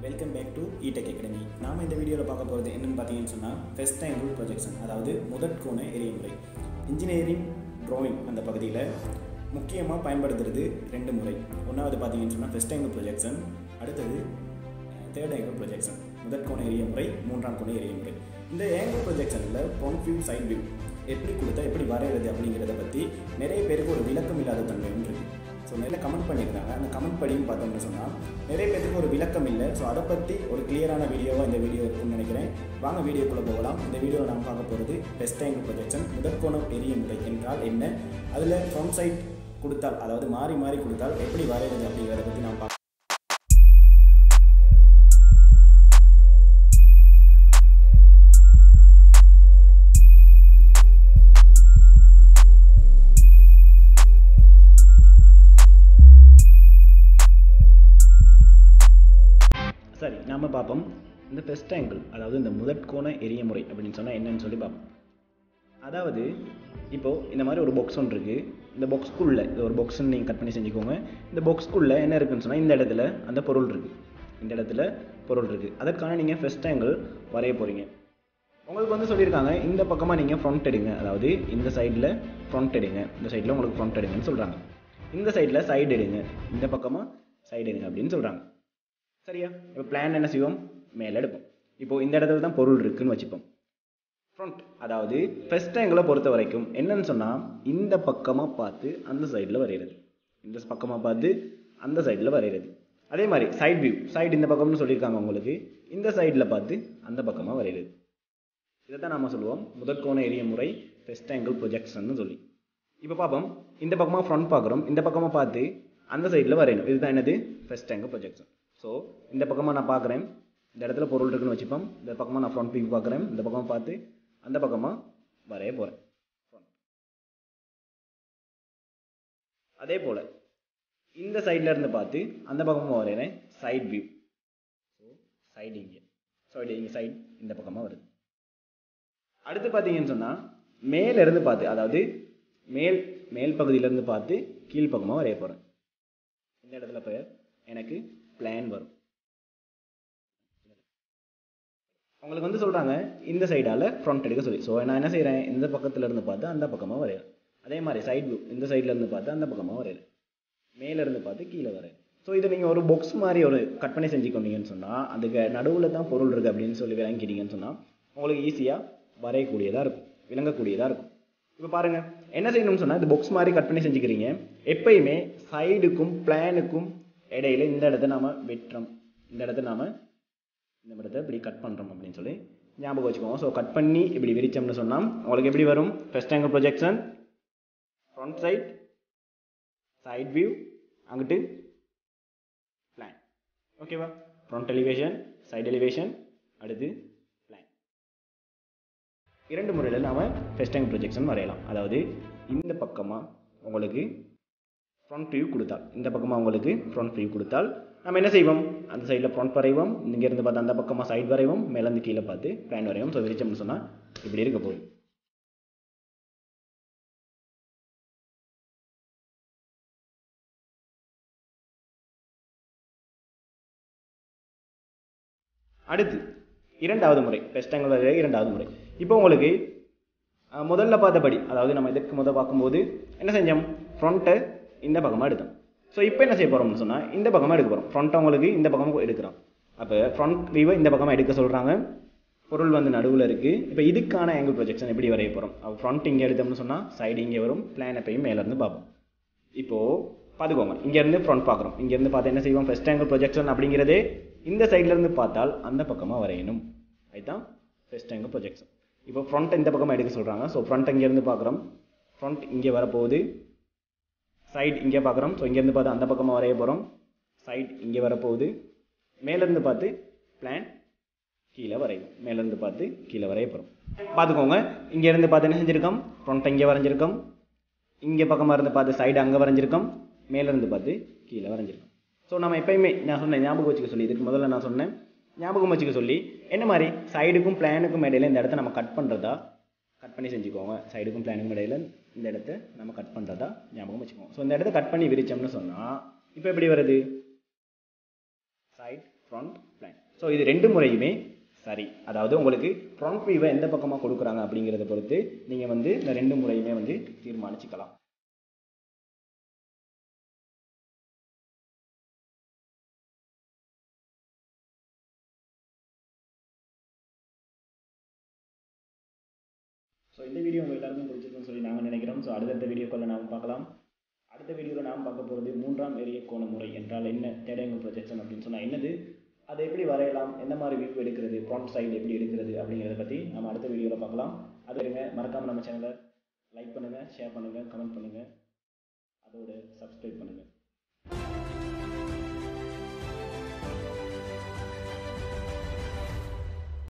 welcome back to Etech Academy நாம் இந்த வீடியோவில் பார்க்க போகிறது என்னென்னு பார்த்தீங்கன்னு சொன்னால் ஃபெஸ்ட் ஆங்கிள் ப்ரொஜெக்ஷன் அதாவது முதற்கோண எரியமுறை இன்ஜினியரிங் ட்ராயிங் அந்த பகுதியில் முக்கியமாக பயன்படுத்துறது ரெண்டு முறை ஒன்றாவது பார்த்தீங்கன்னு சொன்னால் ஃபெஸ்ட் ஆங்கிள் ப்ரொஜெக்ஷன் அடுத்தது தேர்ட் ஆங்கிள் ப்ரொஜெக்ஷன் முதற்கோண எரிய முறை மூன்றாம் கோண எரிய முறை இந்த ஆங்கிள் ப்ரொஜெக்ஷனில் ஃப்ரண்ட் வியூ சைட் வியூ எப்படி கொடுத்தா எப்படி வரைகிறது அப்படிங்கிறத பற்றி நிறைய பேருக்கு ஒரு விளக்கம் இல்லாத தன்மை ஒன்று இருக்குது ஸோ நிறைய கமெண்ட் பண்ணியிருக்காங்க அந்த கமெண்ட் படின்னு பார்த்தோம்னு சொன்னால் நிறைய பேருக்கு ஒரு விளக்கம் இல்லை ஸோ அதை பற்றி ஒரு கிளியரான வீடியோவாக இந்த வீடியோ இருக்கும்னு நினைக்கிறேன் வாங்க வீடியோக்குள்ளே போகலாம் இந்த வீடியோவில் நாம் பார்க்க போகிறது பெஸ்ட் ஆங்கிள் ப்ரொஜெக்ஷன் முதற்கோணம் எரிய முறை என்றால் என்ன அதில் ஃப்ரண்ட் சைட் கொடுத்தால் அதாவது மாறி மாறி கொடுத்தால் எப்படி வரைகிறது அப்படிங்கிறத பற்றி நாம் பார்க்க சரி நாம் பார்ப்போம் இந்த ஃபெஸ்ட் ஆங்கிள் அதாவது இந்த முதற்கோண எரிய முறை அப்படின்னு சொன்னால் என்னன்னு சொல்லி பார்ப்போம் அதாவது இப்போது இந்த மாதிரி ஒரு பாக்ஸ் ஒன்று இருக்குது இந்த பாக்ஸ்க்குள்ளே இது ஒரு பாக்ஸ்ன்னு நீங்கள் கட் பண்ணி செஞ்சுக்கோங்க இந்த பாக்ஸ்க்குள்ளே என்ன இருக்குன்னு சொன்னால் இந்த இடத்துல அந்த பொருள் இருக்குது இந்த இடத்துல பொருள் இருக்குது அதற்கான நீங்கள் ஃபெஸ்ட் ஆங்கிள் வரைய போகிறீங்க உங்களுக்கு வந்து சொல்லியிருக்காங்க இந்த பக்கமாக நீங்கள் ஃப்ரண்ட் எடுங்க அதாவது இந்த சைடில் ஃப்ரண்ட் எடுங்க இந்த சைடில் உங்களுக்கு ஃப்ரண்ட் எடுங்கன்னு சொல்கிறாங்க இந்த சைடில் சைடு எடுங்க இந்த பக்கமாக சைடு எடுங்க அப்படின்னு சொல்கிறாங்க சரியா இப்போ பிளான் என்ன செய்வோம் மேலே எடுப்போம் இப்போது இந்த இடத்துல தான் பொருள் இருக்குன்னு வச்சுப்போம் ஃப்ரண்ட் அதாவது ஃபஸ்ட் ஆங்கிளை பொறுத்த வரைக்கும் என்னன்னு சொன்னால் இந்த பக்கமாக பார்த்து அந்த சைடில் வரைகிறது இந்த பக்கமாக பார்த்து அந்த சைடில் வரைகிறது அதே மாதிரி சைட் வியூ சைடு இந்த பக்கம்னு சொல்லியிருக்காங்க உங்களுக்கு இந்த சைடில் பார்த்து அந்த பக்கமாக வரைகிறது இதை தான் நாம் சொல்லுவோம் முதற்கோண எரிய முறை ஃபெஸ்ட் ஆங்கிள் ப்ரொஜெக்ஷன் சொல்லி இப்போ பார்ப்போம் இந்த பக்கமாக ஃப்ரண்ட் பார்க்குறோம் இந்த பக்கமாக பார்த்து அந்த சைடில் வரையணும் இதுதான் என்னது ஃபெஸ்ட் ஆங்கிள் ப்ரொஜெக்ஷன் ஸோ இந்த பக்கமாக நான் பார்க்குறேன் இந்த இடத்துல பொருள் இருக்குன்னு வச்சுப்போம் இந்த பக்கமாக நான் ஃப்ரண்ட் வியூ பார்க்குறேன் இந்த பக்கமாக பார்த்து அந்த பக்கமாக வரைய போகிறேன் அதே போல் இந்த சைடில் இருந்து பார்த்து அந்த பக்கமாக வரைகிறேன் சைட் வியூ ஸோ சைடு இங்கே சைடு இங்கே சைட் இந்த பக்கமாக வருது அடுத்து பார்த்தீங்கன்னு சொன்னால் மேலேருந்து பார்த்து அதாவது மேல் மேல் பகுதியிலேருந்து பார்த்து கீழ்ப்பக்கமாக வரைய போகிறேன் இந்த இடத்துல பெயர் எனக்கு பிளான் வரும் உங்களுக்கு வந்து சொல்கிறாங்க இந்த சைடால் ஃப்ரண்ட் எடுக்க சொல்லி ஸோ நான் என்ன செய்கிறேன் இந்த பக்கத்தில் இருந்து பார்த்து அந்த பக்கமாக வரைகிறேன் அதே மாதிரி சைட் வியூ இந்த சைடில் இருந்து பார்த்து அந்த பக்கமாக வரைகிறேன் மேலேருந்து பார்த்து கீழே வரைகிறேன் ஸோ இதை நீங்கள் ஒரு பாக்ஸ் மாதிரி ஒரு கட் பண்ணி செஞ்சுக்கொண்டீங்கன்னு சொன்னால் அதுக்கு நடுவில் தான் பொருள் இருக்குது அப்படின்னு சொல்லி விளங்கிட்டீங்கன்னு சொன்னால் உங்களுக்கு ஈஸியாக வரையக்கூடியதாக இருக்கும் விளங்கக்கூடியதாக இருக்கும் இப்போ பாருங்கள் என்ன செய்யணும்னு சொன்னால் இந்த பாக்ஸ் மாதிரி கட் பண்ணி செஞ்சுக்கிறீங்க எப்பயுமே சைடுக்கும் பிளானுக்கும் இடையில இந்த இடத்த நாம் வெட்டுறோம் இந்த இடத்த நாம் இந்த இடத்த இப்படி கட் பண்ணுறோம் அப்படின்னு சொல்லி ஞாபகம் வச்சுக்கோங்க ஸோ கட் பண்ணி இப்படி விரிச்சோம்னு சொன்னால் உங்களுக்கு எப்படி வரும் first angle projection front side side view அங்கிட்டு பிளான் ஓகேவா ஃப்ரண்ட் எலிவேஷன் சைடு எலிவேஷன் அடுத்து பிளான் இரண்டு முறையில் நாம் ஃபஸ்ட் ஆங்கிள் ப்ரொஜெக்ஷன் வரையலாம் அதாவது இந்த பக்கமாக உங்களுக்கு ஃப்ரண்ட் வியூ கொடுத்தால் இந்த பக்கமாக உங்களுக்கு ஃப்ரண்ட் வியூ கொடுத்தால் நம்ம என்ன செய்வோம் அந்த சைடில் ஃப்ரண்ட் வரைவோம் இங்கேருந்து பார்த்து அந்த பக்கமாக சைடு வரைவோம் மேலேருந்து கீழே பார்த்து பிளான் வரைவோம் ஸோ விரிச்சோம்னு சொன்னால் இப்படி இருக்க போகுது அடுத்து இரண்டாவது முறை பெஸ்ட் ஆங்கிள் வரைய இரண்டாவது முறை இப்போ உங்களுக்கு முதல்ல பார்த்தபடி அதாவது நம்ம இதுக்கு முதல் பார்க்கும்போது என்ன செஞ்சோம் ஃப்ரண்ட்டை இந்த பக்கமாக எடுத்தோம் ஸோ இப்போ என்ன செய்ய போகிறோம்னு சொன்னால் இந்த பக்கமாக எடுக்க போகிறோம் ஃப்ரண்ட் அவங்களுக்கு இந்த பக்கமாக எடுக்கிறோம் அப்போ ஃப்ரண்ட் வியூவை இந்த பக்கமாக எடுக்க சொல்கிறாங்க பொருள் வந்து நடுவில் இருக்குது இப்போ இதுக்கான ஆங்கிள் ப்ரொஜெக்ஷன் எப்படி வரைய போகிறோம் அப்போ ஃப்ரண்ட் இங்கே எடுத்தோம்னு சொன்னால் சைடு இங்கே வரும் பிளான் எப்பயும் மேலேருந்து பார்ப்போம் இப்போது பார்த்துக்கோங்க இங்கேருந்து ஃப்ரண்ட் பார்க்குறோம் இங்கேருந்து பார்த்து என்ன செய்வோம் ஃபஸ்ட் ஆங்கிள் ப்ரொஜெக்ஷன் அப்படிங்கிறதே இந்த சைட்லேருந்து பார்த்தால் அந்த பக்கமாக வரையணும் அதுதான் ஃபஸ்ட் ஆங்கிள் ப்ரொஜெக்ஷன் இப்போ ஃப்ரண்ட் இந்த பக்கமாக எடுக்க சொல்கிறாங்க ஸோ ஃப்ரண்ட் இங்கேருந்து பார்க்குறோம் ஃப்ரண்ட் இங்கே வரப்போகுது சைடு இங்கே பார்க்குறோம் ஸோ இங்கேருந்து பார்த்து அந்த பக்கமாக வரைய போகிறோம் சைடு இங்கே வரப்போகுது மேலேருந்து பார்த்து பிளான் கீழே வரையும் மேலேருந்து பார்த்து கீழே வரைய போகிறோம் பார்த்துக்கோங்க இங்கேருந்து பார்த்து என்ன செஞ்சுருக்கோம் ஃப்ரண்ட் இங்கே வரைஞ்சிருக்கோம் இங்கே பக்கமாக இருந்து பார்த்து சைடு அங்கே வரைஞ்சிருக்கோம் மேலேருந்து பார்த்து கீழே வரைஞ்சிருக்கோம் ஸோ நம்ம எப்பயுமே நான் சொன்னேன் ஞாபகம் வச்சுக்க சொல்லி இதுக்கு முதல்ல நான் சொன்னேன் ஞாபகம் வச்சுக்க சொல்லி என்ன மாதிரி சைடுக்கும் பிளானுக்கும் இடையில இந்த இடத்த நம்ம கட் பண்ணுறதா கட் பண்ணி செஞ்சுக்கோங்க சைடுக்கும் பிளானுக்கும் இடையில இந்த இடத்த நம்ம கட் பண்ணுறதா ஞாபகம் வச்சுக்கோங்க ஸோ இந்த இடத்த கட் பண்ணி விரிச்சோம்னு சொன்னால் இப்போ எப்படி வருது சைட் ஃப்ரண்ட் பிளான் ஸோ இது ரெண்டு முறையுமே சரி அதாவது உங்களுக்கு ஃப்ரண்ட் வியூவை எந்த பக்கமாக கொடுக்குறாங்க அப்படிங்கிறத பொறுத்து நீங்கள் வந்து இந்த ரெண்டு முறையுமே வந்து தீர்மானிச்சுக்கலாம் ஸோ இந்த வீடியோ உங்கள் எல்லாருக்கும் பிடிச்சிருக்குன்னு சொல்லி நாங்கள் நினைக்கிறோம் ஸோ அடுத்தடுத்த வீடியோக்களில் நாம் பார்க்கலாம் அடுத்த வீடியோவில் நாம் பார்க்க போகிறது மூன்றாம் எரிய கோண முறை என்றால் என்ன தேடங்கள் ப்ரொஜெக்ஷன் அப்படின்னு சொன்னால் என்னது அதை எப்படி வரையலாம் எந்த மாதிரி வியூ எடுக்கிறது ஃப்ரண்ட் சைடு எப்படி எடுக்கிறது அப்படிங்கிறத பற்றி நம்ம அடுத்த வீடியோவில் பார்க்கலாம் அது இருங்க மறக்காமல் நம்ம சேனலை லைக் பண்ணுங்கள் ஷேர் பண்ணுங்கள் கமெண்ட் பண்ணுங்கள் அதோட சப்ஸ்கிரைப் பண்ணுங்கள்